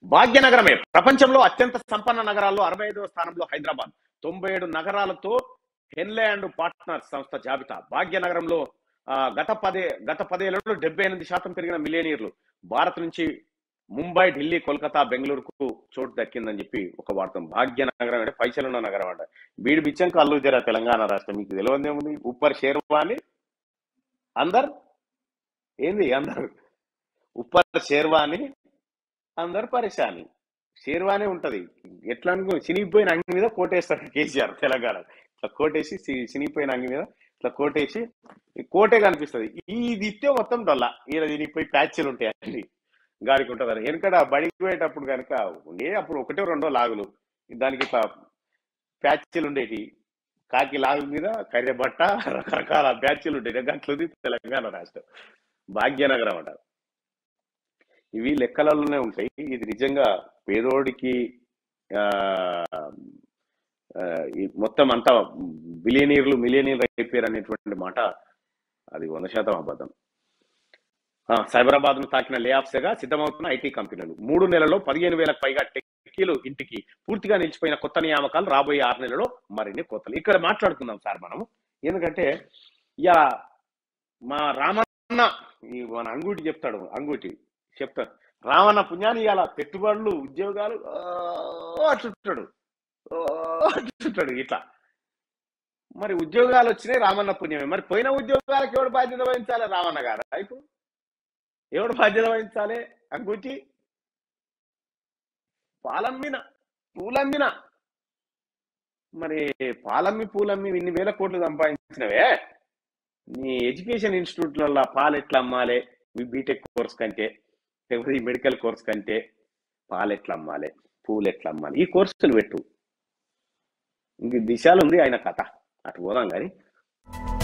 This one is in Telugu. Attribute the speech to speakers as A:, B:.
A: భాగ్యనగరమే ప్రపంచంలో అత్యంత సంపన్న నగరాల్లో అరవై ఐదవ స్థానంలో హైదరాబాద్ తొంభై ఏడు నగరాలతో హెన్లే అండ్ పార్ట్నర్స్ సంస్థ జాబితా భాగ్యనగరంలో ఆ, గత పదే గత పదేళ్లలో డెబ్బై ఎనిమిది శాతం పెరిగిన మిలియనీర్లు భారత్ నుంచి ముంబై ఢిల్లీ కోల్కతా బెంగళూరుకు చోటు దక్కిందని చెప్పి ఒక వార్త భాగ్యనగరం అంటే పైసలున్న నగరం అంట బీడి బిచ్చం కల్లు జర తెలంగాణ రాష్ట్రం మీకు తెలియదు ఏముంది ఉప్పర్ షేర్వాని అందర్ ఏంది అందరు ఉప్పర్ షేర్వాని అందరు పరిశాని షేర్వానే ఉంటది ఎట్లా అనుకో చినిగిపోయిన అంగి మీద కోటేస్తారు కేసీఆర్ తెలంగాణ ఇట్లా కోటేసి చి- చినిగిపోయిన అంగి మీద ఇట్లా కోటేసి ఈ కోటే కనిపిస్తుంది ఇది ఇస్తే మొత్తం డొల్ల ఈడ దీనిపోయి ప్యాచ్లు ఉంటాయి అన్ని గాడికి ఉంటుంది వెనకడ బడికి పోయేటప్పుడు కనుక ఉండే అప్పుడు ఒకటో రెండో లాగులు దానికి ఇట్లా ప్యాచ్లు ఉండేటి కాకి లాగు మీద కర్రె బట్ట రకరకాల ప్యాచ్లు ఉండేవి గట్లది తెలంగాణ రాష్ట్రం భాగ్యనగరం అంటారు ఇవి లెక్కలలోనే ఉంటాయి ఇది నిజంగా పేదోడికి ఆ, ఆ, ఈ మొత్తం అంతా బిలియనీర్లు మిలియనీర్లు అయిపోయారు అనేటువంటి మాట అది వంద శాతం అబద్ధం ఆ, సైబరాబాద్ ను తాకిన లే గా సిద్ధమవుతున్న ఐటీ కంపెనీలు మూడు నెలల్లో పదిహేను వేలకు పైగా టెక్కీలు ఇంటికి పూర్తిగా నిలిచిపోయిన కొత్త నియామకాలు రాబోయే ఆరు నెలలో మరిన్ని కొత్తలు ఇక్కడ మాట్లాడుకుందాం సార్ మనము ఎందుకంటే ఇక మా రామన్న ఈ మన అంగూటి చెప్తాడు అంగూటి చెప్తాడు రామన్న పుణ్యాన్ని ఇవాళ పెట్టుబడులు ఉద్యోగాలు ఓ అంటుంటాడు ఓ అంటుంటాడు ఇట్లా మరి ఉద్యోగాలు వచ్చినాయి రామన్న పుణ్యమే మరి పోయిన ఉద్యోగాలకు ఎవడు బాధ్యత వహించాలి రామన్న గారు ఇప్పుడు ఎవడు బాధ్యత వహించాలి అంగూటి పాలమ్మిన పూలమ్మిన మరి పాలమ్మి పూలమ్మి ఇన్ని వేల కోట్లు సంపాదించినవే నీ ఎడ్యుకేషన్ ఇన్స్టిట్యూట్లలో పాలు ఎట్లా అమ్మాలి మీ బీటెక్ కోర్స్ కంటే లేకపోతే ఈ మెడికల్ కోర్స్ కంటే పాలు ఎట్లా అమ్మాలి పూలు ఎట్లా అమ్మాలి ఈ కోర్సులు పెట్టు ఇంక దిశాలు ఉంది ఆయన కథ అటు పోదాం కానీ